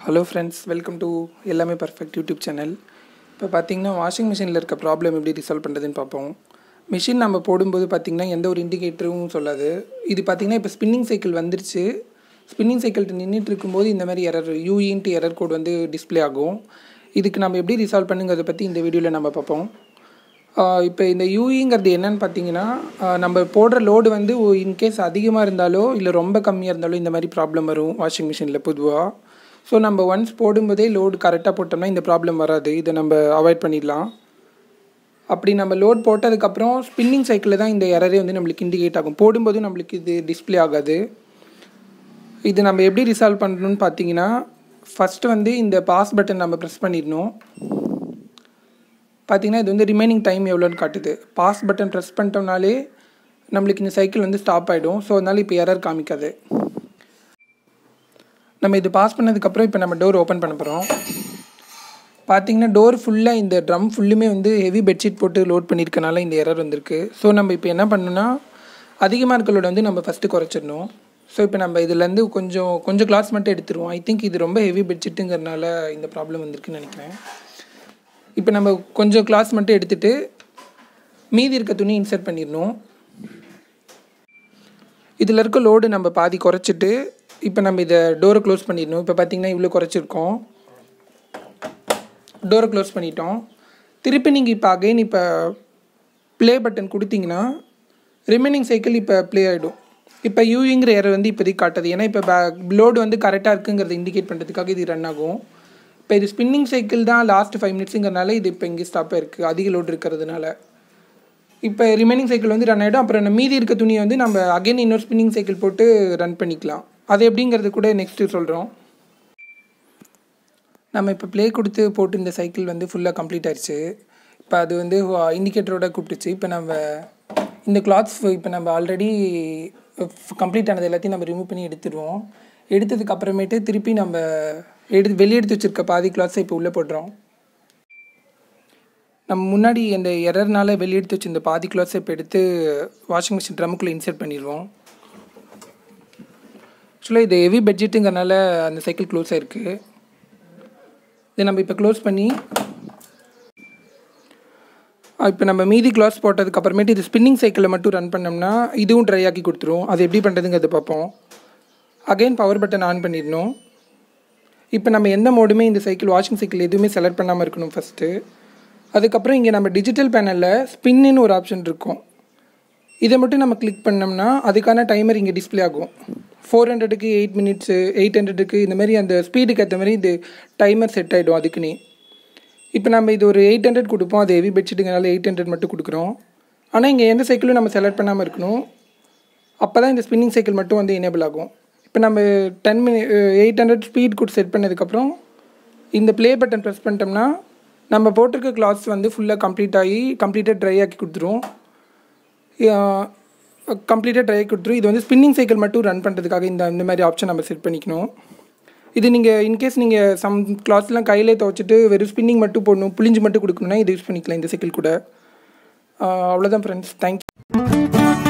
hello friends welcome to எல்லாமே perfect YouTube channel இப்போ பார்த்தீங்கன்னா வாஷிங் மிஷினில் இருக்க ப்ராப்ளம் எப்படி ரிசால்வ் பண்ணுறதுன்னு பார்ப்போம் மிஷின் நம்ம போடும்போது பார்த்திங்கன்னா எந்த ஒரு இண்டிகேட்டரும் சொல்லாது இது பார்த்திங்கன்னா இப்போ ஸ்பின்னிங் சைக்கிள் வந்துருச்சு ஸ்பின்னிங் சைக்கிள் நின்றுட்டு இருக்கும்போது இந்த மாதிரி எரர் யூஇன்ட்டு எரர் கோட் வந்து டிஸ்ப்ளே ஆகும் இதுக்கு நம்ம எப்படி ரிசால்வ் பண்ணுங்கிறத பற்றி இந்த வீடியோவில் நம்ம பார்ப்போம் இப்போ இந்த யூஇங்கிறது என்னன்னு பார்த்தீங்கன்னா ஆஹ் நம்ம போடுற லோடு வந்து இன்கேஸ் அதிகமாக இருந்தாலோ இல்லை ரொம்ப கம்மியாக இருந்தாலோ இந்த மாதிரி ப்ராப்ளம் வரும் வாஷிங் மிஷினில் பொதுவாக ஸோ நம்ம ஒன்ஸ் போடும்போதே லோடு கரெக்டாக போட்டோம்னா இந்த ப்ராப்ளம் வராது இதை நம்ம அவாய்ட் பண்ணிடலாம் அப்படி நம்ம லோட் போட்டதுக்கப்புறம் ஸ்பின்னிங் சைக்கிளில் தான் இந்த எரரே வந்து நம்மளுக்கு இண்டிகேட் ஆகும் போடும்போது நம்மளுக்கு இது டிஸ்ப்ளே ஆகாது இது நம்ம எப்படி ரிசால்வ் பண்ணணும்னு பார்த்தீங்கன்னா ஃபஸ்ட்டு வந்து இந்த பாஸ் பட்டன் நம்ம ப்ரெஸ் பண்ணிடணும் பார்த்தீங்கன்னா இது வந்து ரிமைனிங் டைம் எவ்வளோன்னு காட்டுது பாஸ் பட்டன் ப்ரெஸ் பண்ணிட்டோம்னாலே நம்மளுக்கு இந்த சைக்கிள் வந்து ஸ்டாப் ஆகிடும் ஸோ அதனால இப்போ எரர் காமிக்காது நம்ம இது பாஸ் பண்ணதுக்கப்புறம் இப்போ நம்ம டோர் ஓப்பன் பண்ண போகிறோம் பார்த்தீங்கன்னா டோர் ஃபுல்லாக இந்த ட்ரம் ஃபுல்லுமே வந்து ஹெவி பெட்ஷீட் போட்டு லோட் பண்ணியிருக்கனால இந்த எரர் வந்திருக்கு ஸோ நம்ம இப்போ என்ன பண்ணணும்னா அதிகமாக இருக்கிறோட வந்து நம்ம ஃபஸ்ட்டு குறைச்சிடணும் ஸோ இப்போ நம்ம இதுலேருந்து கொஞ்சம் கொஞ்சம் கிளாஸ் மட்டும் எடுத்துருவோம் ஐ திங்க் இது ரொம்ப ஹெவி பெட்ஷீட்டுங்கிறனால இந்த ப்ராப்ளம் வந்திருக்குன்னு நினைக்கிறேன் இப்போ நம்ம கொஞ்சம் கிளாஸ் மட்டும் எடுத்துகிட்டு மீதி இருக்க துணி இன்சர்ட் பண்ணிடணும் இதில் இருக்க லோடு நம்ம பாதி குறைச்சிட்டு இப்போ நம்ம இதை டோரை க்ளோஸ் பண்ணிடணும் இப்போ பார்த்தீங்கன்னா இவ்வளோ குறைச்சிருக்கோம் டோரை க்ளோஸ் பண்ணிட்டோம் திருப்பி நீங்கள் இப்போ அகைன் இப்போ ப்ளே பட்டன் கொடுத்தீங்கன்னா ரிமைனிங் சைக்கிள் இப்போ ப்ளே ஆகிடும் இப்போ யூஇங்கிற எரர் வந்து இப்போதைக்கு காட்டுது ஏன்னா இப்போ பே லோடு வந்து கரெக்டாக இருக்குங்கிறத இண்டிகேட் பண்ணுறதுக்காக இது ரன் ஆகும் இப்போ இது ஸ்பின்னிங் சைக்கிள் தான் லாஸ்ட் ஃபைவ் மினிட்ஸுங்கிறனால இது இப்போ இங்கே ஸ்டாப்பாக இருக்குது அதிக லோடு இருக்கிறதுனால இப்போ ரிமைனிங் சைக்கிள் வந்து ரன் ஆகிடும் அப்புறம் நம்ம மீதி இருக்க துணியை வந்து நம்ம அகைன் இன்னொரு ஸ்பின்னிங் சைக்கிள் போட்டு ரன் பண்ணிக்கலாம் அது எப்படிங்கிறது கூட நெக்ஸ்ட்டு சொல்கிறோம் நம்ம இப்போ ப்ளே கொடுத்து போட்டு இந்த சைக்கிள் வந்து ஃபுல்லாக கம்ப்ளீட் ஆயிடுச்சு இப்போ அது வந்து இண்டிகேட்டரோட கூப்பிட்டுச்சு இப்போ நம்ம இந்த கிளாத்ஸ் இப்போ நம்ம ஆல்ரெடி கம்ப்ளீட் ஆனது எல்லாத்தையும் நம்ம ரிமூவ் பண்ணி எடுத்துடுவோம் எடுத்ததுக்கு அப்புறமேட்டு திருப்பி நம்ம எடுத்து வெளியே எடுத்து வச்சுருக்க பாதி கிளாத்ஸை இப்போ உள்ளே போடுறோம் நம்ம முன்னாடி அந்த எரர்னால வெளியே எடுத்து வச்சு இந்த பாதி கிளாத்ஸை இப்போ எடுத்து வாஷிங் மிஷின் ட்ரம்முக்குள்ளே இன்சர்ட் பண்ணிடுவோம் ஆக்சுவலாக இது ஹெவி பட்ஜெட்டுங்கிறனால அந்த சைக்கிள் க்ளோஸ் ஆகிருக்கு இதை நம்ம இப்போ க்ளோஸ் பண்ணி இப்போ நம்ம மீதி கிளாஸ் போட்டதுக்கு அப்புறமேட்டு இது ஸ்பின்னிங் சைக்கிளை மட்டும் ரன் பண்ணோம்னா இதுவும் ட்ரை ஆக்கி கொடுத்துரும் அது எப்படி பண்ணுறதுங்கிறத பார்ப்போம் அகைன் பவர் பட்டன் ஆன் பண்ணிடணும் இப்போ நம்ம எந்த மோடுமே இந்த சைக்கிள் வாஷிங் சைக்கிள் எதுவுமே செலக்ட் பண்ணாமல் இருக்கணும் ஃபஸ்ட்டு அதுக்கப்புறம் இங்கே நம்ம டிஜிட்டல் பேனலில் ஸ்பின்னு ஒரு ஆப்ஷன் இருக்கும் இதை மட்டும் நம்ம கிளிக் பண்ணோம்னா அதுக்கான டைமர் இங்கே டிஸ்பிளே ஆகும் ஃபோர் ஹண்ட்ரடுக்கு எயிட் மினிட்ஸு எயிட் ஹண்ட்ரடுக்கு இந்த மாதிரி அந்த ஸ்பீடுக்கு ஏற்ற மாதிரி இது டைமர் செட் ஆகிடும் அதுக்குன்னே இப்போ நம்ம இது ஒரு எயிட் ஹண்ட்ரட் கொடுப்போம் அது ஹெவி பெட்ஷீட்டுங்கனால எயிட் ஹண்ட்ரட் மட்டும் கொடுக்குறோம் ஆனால் இங்கே எந்த சைக்கிளும் நம்ம செலக்ட் பண்ணாமல் இருக்கணும் அப்போ தான் இந்த ஸ்பின்னிங் சைக்கிள் மட்டும் வந்து எனேபிள் ஆகும் இப்போ நம்ம ten mini eight hundred speed கூட செட் பண்ணதுக்கப்புறம் இந்த ப்ளே பட்டன் ப்ரெஸ் பண்ணிட்டோம்னா நம்ம போட்டிருக்க கிளாத்ஸ் வந்து ஃபுல்லாக கம்ப்ளீட் ஆகி கம்ப்ளீட்டாக ட்ரை ஆக்கி கொடுத்துரும் கம்ப்ளீட்டாக ட்ரை கொடுத்துரும் இது வந்து ஸ்பின்னிங் சைக்கிள் மட்டும் ரன் பண்ணுறதுக்காக இந்த இந்த மாதிரி ஆப்ஷன் நம்ம செட் பண்ணிக்கணும் இது நீங்கள் இன்கேஸ் நீங்கள் சம் கிளாத்ஸ்லாம் கையிலே துவச்சிட்டு வெறும் ஸ்பின்னிங் மட்டும் போடணும் புளிஞ்சு மட்டும் கொடுக்கணுன்னா இது யூஸ் பண்ணிக்கலாம் இந்த சைக்கிள் கூட அவ்வளோதான் ஃப்ரெண்ட்ஸ் தேங்க்யூ